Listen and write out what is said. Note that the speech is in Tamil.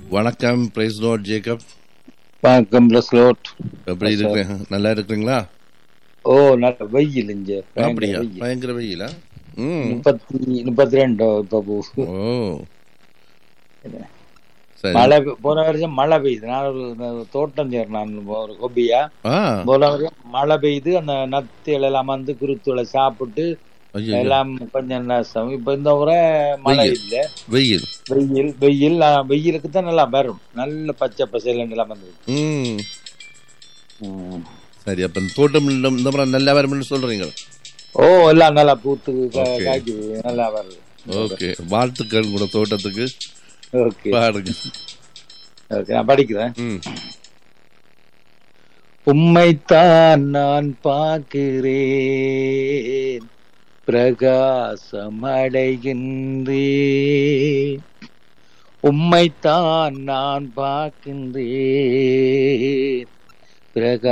வணக்கம் பிரைஸ் லார்ட் ஜேக்கப் வணக்கம் பிளஸ் லோட் எப்படி இருக்கிறீங்க நல்லா இருக்கிறீங்களா ஓ நல்ல வெயில் இங்க பயங்கர அப்படியா வெயில். பயங்கர வெயிலா ம் முப்பத்தி முப்பத்தி ரெண்டு இப்ப போகுது ஓ சரி மழை பெ- போன வருஷம் மழை பெய்யுது நான் ஒரு ஒரு தோட்டம் சேர்நான் ஒரு ஹொபியா ஆ போன வருஷம் மழை பெய்யுது அந்த நத்திகள் எல்லாம் வந்து குருத்துளை சாப்பிட்டு ஐயோ எல்லாம் கொஞ்சம் நஷ்டம் இப்ப இந்த முறை மழை வெயில். இல்ல வெயில் வெயில் வெயில் ஆ, வெயிலுக்கு தான் நல்லா வரும் நல்ல பச்சை பசையில எல்லாம் வந்துருக்கு ம் ம். சரி அப்ப இந்த தோட்டம் இந்த இந்த முறை நல்லா வரும்னு சொல்றீங்க ஓ எல்லாம் நல்லா பூத்து கா- Okay. காய்க்குது நல்லா வருது ஓகே வாழ்த்துக்கள் கூட தோட்டத்துக்கு ஓகே பாருங்க ஓகே நான் படிக்கிறேன் ம் உம்மைத்தான் நான் பார்க்கிறேன் பிரகாசம் அடைகின்றேன் உம்மைத்தான் நான் பார்க்கின்றேன் பிரகா